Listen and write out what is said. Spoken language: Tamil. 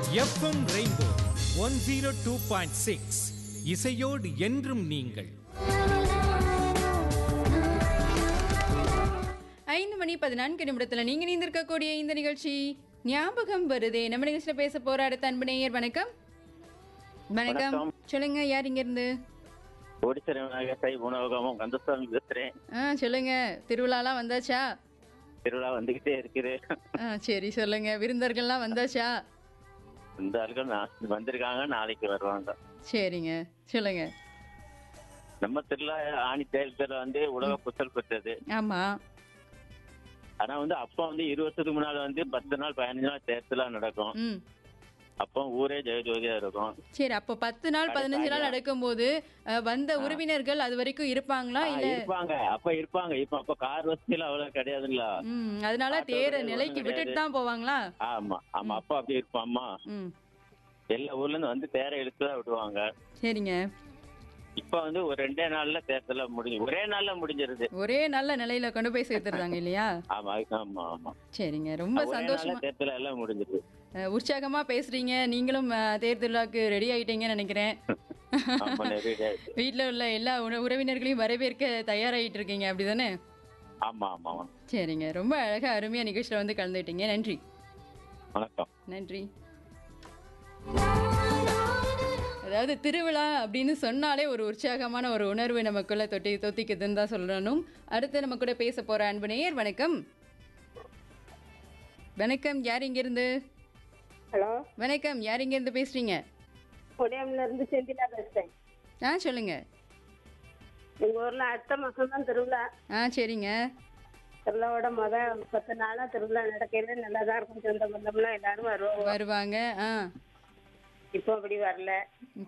FM rainbow one zero two point six இசையோடு என்றும் நீங்கள் ஐந்து மணி பதினான்கு நிமிடத்துல நீங்க நீந்திருக்கக்கூடிய இந்த நிகழ்ச்சி ஞாபகம் வருதே நம்ம நிகழ்ச்சியில பேச போற அடுத்த அன்பு நேயர் வணக்கம் வணக்கம் வணக்கம். சொல்லுங்க யார் இங்க இருந்து ஓடிச்சரவனாக சை உணவகமும் கந்தசாமி பேசுறேன் ஆ சொல்லுங்க திருவிழாலாம் வந்தாச்சா திருவிழா வந்துகிட்டே இருக்குது ஆ சரி சொல்லுங்க விருந்தர்கள்லாம் வந்தாச்சா இந்த ஆளுகள் நா- வந்திருக்காங்க நாளைக்கு வருவாங்க சரிங்க சொல்லுங்க நம்ம திருவிழா ஆணி தேர்தல் வந்து உலக புத்தல் பெற்றது ஆமா ஆனா வந்து அப்போ வந்து இருபது வருஷத்துக்கு முன்னால வந்து பத்து நாள் பதினஞ்சு நாள் தேர்தலா நடக்கும் ம் அப்போ ஊரே ஜெயஜோதியா இருக்கும் சரி அப்போ பத்து நாள் பதினஞ்சு நாள் நடக்கும்போது அஹ், வந்த உறவினர்கள் அது வரைக்கும் இருப்பாங்களா ஆ, இல்ல இருப்பாங்க அப்ப இருப்பாங்க இப்ப அப்ப கார் வசதியில அவ்வளவு கிடையாதுல்ல ம் அதனால ஆட்டோ தேர கிடையாது, நிலைக்கு ஒண்ணும் விட்டுட்டு தான் போவாங்களா ஆமா ஆமா அப்பா அப்படி இருப்பாம்மா ம் எல்லா ஊர்ல இருந்து வந்து தேரை இழுத்து தான் விடுவாங்க சரிங்க இப்ப வந்து ஒரு ரெண்டே நாள்ல தேர்தல முடிஞ்சு ஒரே நாள்ல முடிஞ்சிருது ஒரே நல்ல நிலையில கொண்டு போய் சேர்த்துறாங்க இல்லையா ஆமா ஆமா ஆமா சரிங்க ரொம்ப ஒரே சந்தோஷமா நாள்ல தேர்தல் எல்லாம் முடிஞ்சிருது அஹ், உற்சாகமா பேசுறீங்க நீங்களும் அஹ், தேர் திருவிழாக்கு ரெடி ஆயிட்டீங்கன்னு நினைக்கிறேன் ஆமா நிறைய இருக்கு. வீட்ல உள்ள எல்லா உற- உறவினர்களையும் வரவேற்க தயாராகிட்டு இருக்கீங்க அப்படிதானே ஆமா ஆமா ஆமா. சரிங்க ரொம்ப அழகா அருமையா நிகழ்ச்சியில வந்து கலந்துட்டீங்க நன்றி வணக்கம் நன்றி அதாவது திருவிழா அப்படின்னு சொன்னாலே ஒரு உற்சாகமான ஒரு உணர்வு நமக்குள்ள தொட்டி தொத்திக்குதுன்னு தான் சொல்லணும் அடுத்து நம்ம கூட பேச போற அன்பு நேயர் வணக்கம் வணக்கம் யார் இங்கிருந்து ஹலோ வணக்கம் யார் இங்கிருந்து பேசுறீங்க கொடியாமில இருந்து செந்திலா பேசுறேன் ஆ சொல்லுங்க எங்க ஊர்ல அடுத்த மாசம் தான் திருவிழா ஆ சரிங்க திருவிழாவோட முத பத்து நாளா திருவிழா நடக்கையில நல்லா தான் இருக்கும் சொந்த பந்தம்லாம் எல்லாரும் வருவாங்க வருவாங்க ஆ இப்போ அப்படி வரல